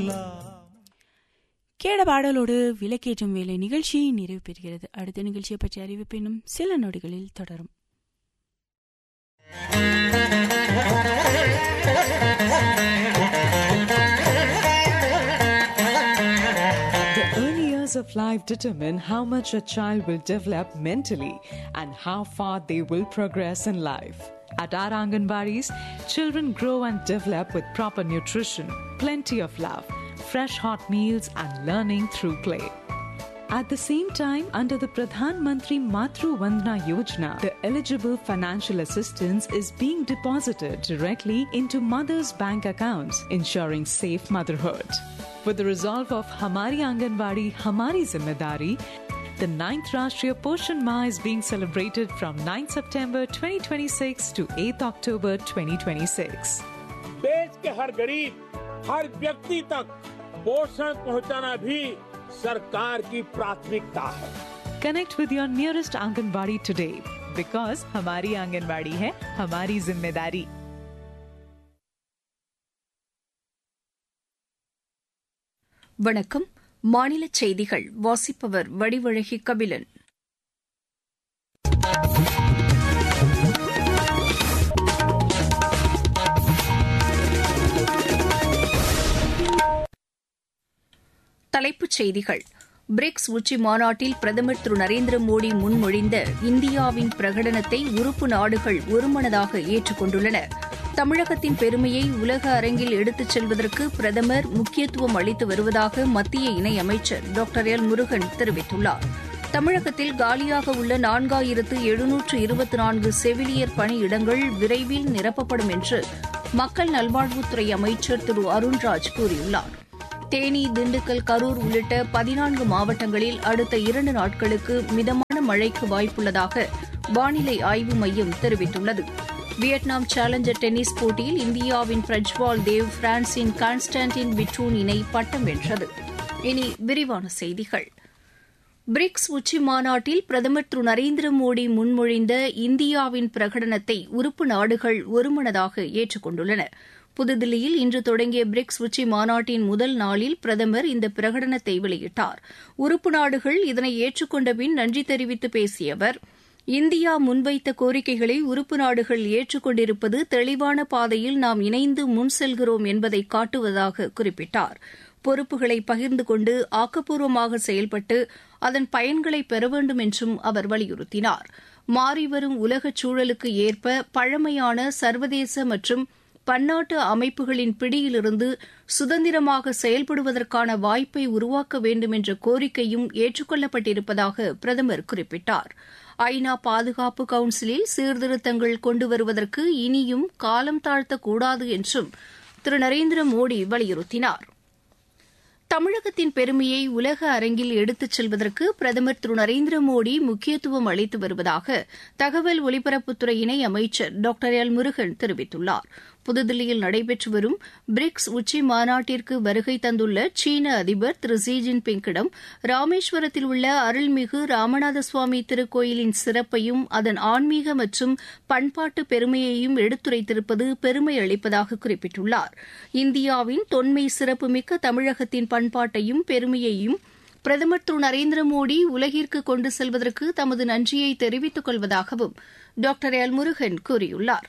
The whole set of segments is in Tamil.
கேட பாடலோடு விளக்கேற்றும் வேலை நிகழ்ச்சி நிறைவு பெறுகிறது அடுத்த நிகழ்ச்சியை பற்றி அறிவிப்பு இன்னும் சில நொடிகளில் தொடரும் The early years of life determine how much a child will develop mentally and how far they will progress in life. At our Anganwadis, children grow and develop with proper nutrition, plenty of love, fresh hot meals, and learning through play. At the same time, under the Pradhan Mantri Matru Vandana Yojana, the eligible financial assistance is being deposited directly into mothers' bank accounts, ensuring safe motherhood. With the resolve of Hamari Anganwadi, Hamari Zimmedari, the 9th Rashtriya Poshan Ma is being celebrated from 9 September 2026 to 8 October 2026. देश के हर गरीब हर व्यक्ति तक पोषण पहुंचाना भी सरकार की प्राथमिकता है Connect with your nearest Anganwadi today because Hamari Anganwadi hai Hamari Zimmedari. வணக்கம் மாநில செய்திகள் வாசிப்பவர் வடிவழகி கபிலன் தலைப்புச் செய்திகள் பிரிக்ஸ் உச்சி மாநாட்டில் பிரதமர் திரு நரேந்திர மோடி முன்மொழிந்த இந்தியாவின் பிரகடனத்தை உறுப்பு நாடுகள் ஒருமனதாக ஏற்றுக்கொண்டுள்ளன தமிழகத்தின் பெருமையை உலக அரங்கில் எடுத்துச் செல்வதற்கு பிரதமர் முக்கியத்துவம் அளித்து வருவதாக மத்திய இணையமைச்சர் டாக்டர் எல் முருகன் தெரிவித்துள்ளார் தமிழகத்தில் காலியாக உள்ள நான்காயிரத்து எழுநூற்று இருபத்தி நான்கு செவிலியர் பணியிடங்கள் விரைவில் நிரப்பப்படும் என்று மக்கள் நல்வாழ்வுத்துறை அமைச்சர் திரு அருண்ராஜ் கூறியுள்ளார் தேனி திண்டுக்கல் கரூர் உள்ளிட்ட பதினான்கு மாவட்டங்களில் அடுத்த இரண்டு நாட்களுக்கு மிதமான மழைக்கு வாய்ப்புள்ளதாக வானிலை ஆய்வு மையம் தெரிவித்துள்ளது வியட்நாம் சேலஞ்சர் டென்னிஸ் போட்டியில் இந்தியாவின் பிரஜ்வால் தேவ் பிரான்சின் கான்ஸ்டான்டின் விட்ரூன் இணை பட்டம் வென்றது இனி விரிவான செய்திகள் பிரிக்ஸ் உச்சி மாநாட்டில் பிரதமர் திரு நரேந்திர மோடி முன்மொழிந்த இந்தியாவின் பிரகடனத்தை உறுப்பு நாடுகள் ஒருமனதாக ஏற்றுக்கொண்டுள்ளன புதுதில்லியில் இன்று தொடங்கிய பிரிக்ஸ் உச்சி மாநாட்டின் முதல் நாளில் பிரதமர் இந்த பிரகடனத்தை வெளியிட்டார் உறுப்பு நாடுகள் இதனை ஏற்றுக்கொண்ட பின் நன்றி தெரிவித்து பேசிய அவர் இந்தியா முன்வைத்த கோரிக்கைகளை உறுப்பு நாடுகள் ஏற்றுக்கொண்டிருப்பது தெளிவான பாதையில் நாம் இணைந்து முன் செல்கிறோம் என்பதை காட்டுவதாக குறிப்பிட்டார் பொறுப்புகளை பகிர்ந்து கொண்டு ஆக்கப்பூர்வமாக செயல்பட்டு அதன் பயன்களை பெற வேண்டும் என்றும் அவர் வலியுறுத்தினார் மாறிவரும் உலகச் சூழலுக்கு ஏற்ப பழமையான சர்வதேச மற்றும் பன்னாட்டு அமைப்புகளின் பிடியிலிருந்து சுதந்திரமாக செயல்படுவதற்கான வாய்ப்பை உருவாக்க வேண்டும் என்ற கோரிக்கையும் ஏற்றுக்கொள்ளப்பட்டிருப்பதாக பிரதமர் குறிப்பிட்டார் ஐநா பாதுகாப்பு கவுன்சிலில் சீர்திருத்தங்கள் கொண்டு வருவதற்கு இனியும் காலம் தாழ்த்தக்கூடாது என்றும் திரு நரேந்திர மோடி வலியுறுத்தினார் தமிழகத்தின் பெருமையை உலக அரங்கில் எடுத்துச் செல்வதற்கு பிரதமர் திரு நரேந்திர மோடி முக்கியத்துவம் அளித்து வருவதாக தகவல் ஒலிபரப்புத்துறை இணை அமைச்சர் டாக்டர் எல் முருகன் தெரிவித்துள்ளார் புதுதில்லியில் நடைபெற்று வரும் பிரிக்ஸ் உச்சி மாநாட்டிற்கு வருகை தந்துள்ள சீன அதிபர் திரு ஜி ஜின்பிங்கிடம் ராமேஸ்வரத்தில் உள்ள அருள்மிகு ராமநாத சுவாமி திருக்கோயிலின் சிறப்பையும் அதன் ஆன்மீக மற்றும் பண்பாட்டு பெருமையையும் எடுத்துரைத்திருப்பது பெருமை அளிப்பதாக குறிப்பிட்டுள்ளார் இந்தியாவின் தொன்மை சிறப்புமிக்க தமிழகத்தின் பண்பாட்டையும் பெருமையையும் பிரதமர் திரு நரேந்திர மோடி உலகிற்கு கொண்டு செல்வதற்கு தமது நன்றியை தெரிவித்துக் கொள்வதாகவும் டாக்டர் எல் முருகன் கூறியுள்ளார்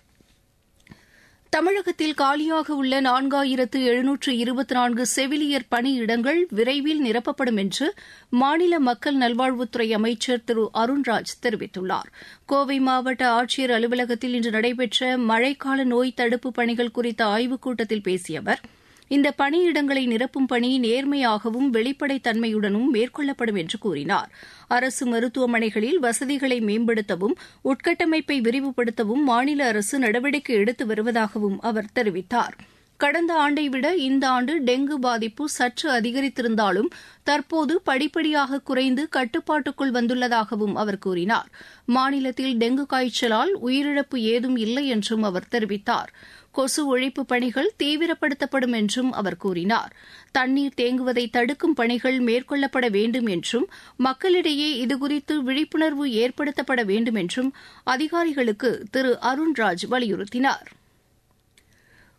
தமிழகத்தில் காலியாக உள்ள நான்காயிரத்து எழுநூற்று இருபத்தி நான்கு செவிலியர் பணியிடங்கள் விரைவில் நிரப்பப்படும் என்று மாநில மக்கள் நல்வாழ்வுத்துறை அமைச்சர் திரு அருண்ராஜ் தெரிவித்துள்ளார் கோவை மாவட்ட ஆட்சியர் அலுவலகத்தில் இன்று நடைபெற்ற மழைக்கால நோய் தடுப்பு பணிகள் குறித்த ஆய்வுக் கூட்டத்தில் பேசிய அவர் இந்த பணியிடங்களை நிரப்பும் பணி நேர்மையாகவும் வெளிப்படைத் தன்மையுடனும் மேற்கொள்ளப்படும் என்று கூறினார் அரசு மருத்துவமனைகளில் வசதிகளை மேம்படுத்தவும் உட்கட்டமைப்பை விரிவுபடுத்தவும் மாநில அரசு நடவடிக்கை எடுத்து வருவதாகவும் அவர் தெரிவித்தார் கடந்த ஆண்டை விட இந்த ஆண்டு டெங்கு பாதிப்பு சற்று அதிகரித்திருந்தாலும் தற்போது படிப்படியாக குறைந்து கட்டுப்பாட்டுக்குள் வந்துள்ளதாகவும் அவர் கூறினார் மாநிலத்தில் டெங்கு காய்ச்சலால் உயிரிழப்பு ஏதும் இல்லை என்றும் அவர் தெரிவித்தார் கொசு ஒழிப்பு பணிகள் தீவிரப்படுத்தப்படும் என்றும் அவர் கூறினார் தண்ணீர் தேங்குவதை தடுக்கும் பணிகள் மேற்கொள்ளப்பட வேண்டும் என்றும் மக்களிடையே இதுகுறித்து விழிப்புணர்வு ஏற்படுத்தப்பட வேண்டும் என்றும் அதிகாரிகளுக்கு திரு அருண்ராஜ் வலியுறுத்தினார்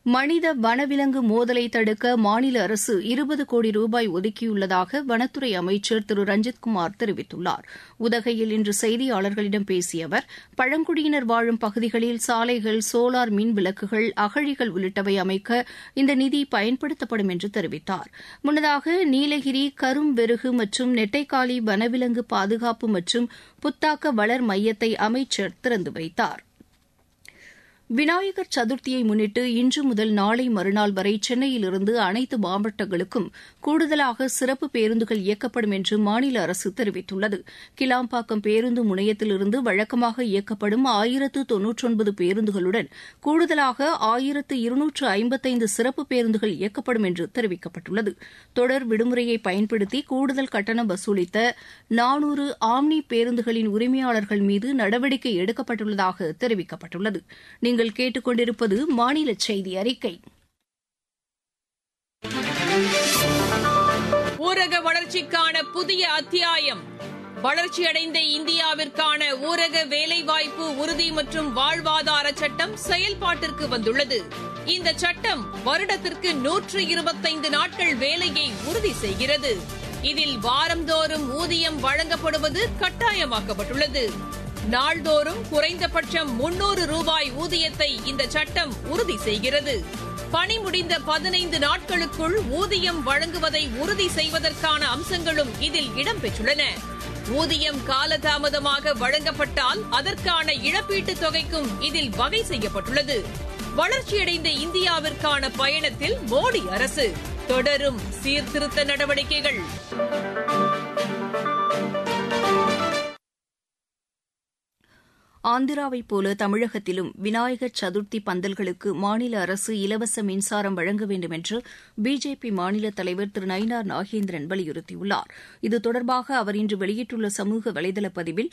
மனித வனவிலங்கு மோதலை தடுக்க மாநில அரசு இருபது கோடி ரூபாய் ஒதுக்கியுள்ளதாக வனத்துறை அமைச்சர் திரு ரஞ்சித்குமார் தெரிவித்துள்ளார் உதகையில் இன்று செய்தியாளர்களிடம் பேசிய அவர் பழங்குடியினர் வாழும் பகுதிகளில் சாலைகள் சோலார் மின் விளக்குகள் அகழிகள் உள்ளிட்டவை அமைக்க இந்த நிதி பயன்படுத்தப்படும் என்று தெரிவித்தார் முன்னதாக நீலகிரி கரும்பெருகு மற்றும் நெட்டைக்காலி வனவிலங்கு பாதுகாப்பு மற்றும் புத்தாக்க வளர் மையத்தை அமைச்சர் திறந்து வைத்தாா் விநாயகர் சதுர்த்தியை முன்னிட்டு இன்று முதல் நாளை மறுநாள் வரை சென்னையிலிருந்து அனைத்து மாவட்டங்களுக்கும் கூடுதலாக சிறப்பு பேருந்துகள் இயக்கப்படும் என்று மாநில அரசு தெரிவித்துள்ளது கிளாம்பாக்கம் பேருந்து முனையத்திலிருந்து வழக்கமாக இயக்கப்படும் ஆயிரத்து தொன்னூற்றொன்பது பேருந்துகளுடன் கூடுதலாக ஆயிரத்து இருநூற்று ஐம்பத்தைந்து சிறப்பு பேருந்துகள் இயக்கப்படும் என்று தெரிவிக்கப்பட்டுள்ளது தொடர் விடுமுறையை பயன்படுத்தி கூடுதல் கட்டணம் வசூலித்த நானூறு ஆம்னி பேருந்துகளின் உரிமையாளர்கள் மீது நடவடிக்கை எடுக்கப்பட்டுள்ளதாக தெரிவிக்கப்பட்டுள்ளது நீங்கள் கேட்டுக்கொண்டிருப்பது மாநில செய்தி அறிக்கை ஊரக வளர்ச்சிக்கான புதிய அத்தியாயம் வளர்ச்சியடைந்த இந்தியாவிற்கான ஊரக வேலைவாய்ப்பு உறுதி மற்றும் வாழ்வாதார சட்டம் செயல்பாட்டிற்கு வந்துள்ளது இந்த சட்டம் வருடத்திற்கு நூற்று இருபத்தைந்து நாட்கள் வேலையை உறுதி செய்கிறது இதில் வாரந்தோறும் ஊதியம் வழங்கப்படுவது கட்டாயமாக்கப்பட்டுள்ளது நாள்தோறும் குறைந்தபட்சம் முன்னூறு ரூபாய் ஊதியத்தை இந்த சட்டம் உறுதி செய்கிறது பணி முடிந்த பதினைந்து நாட்களுக்குள் ஊதியம் வழங்குவதை உறுதி செய்வதற்கான அம்சங்களும் இதில் இடம்பெற்றுள்ளன ஊதியம் காலதாமதமாக வழங்கப்பட்டால் அதற்கான இழப்பீட்டுத் தொகைக்கும் இதில் வகை செய்யப்பட்டுள்ளது வளர்ச்சியடைந்த இந்தியாவிற்கான பயணத்தில் மோடி அரசு தொடரும் சீர்திருத்த நடவடிக்கைகள் ஆந்திராவைப் போல தமிழகத்திலும் விநாயகர் சதுர்த்தி பந்தல்களுக்கு மாநில அரசு இலவச மின்சாரம் வழங்க வேண்டும் என்று பிஜேபி மாநில தலைவர் திரு நயினார் நாகேந்திரன் வலியுறுத்தியுள்ளார் இது தொடர்பாக அவர் இன்று வெளியிட்டுள்ள சமூக வலைதள பதிவில்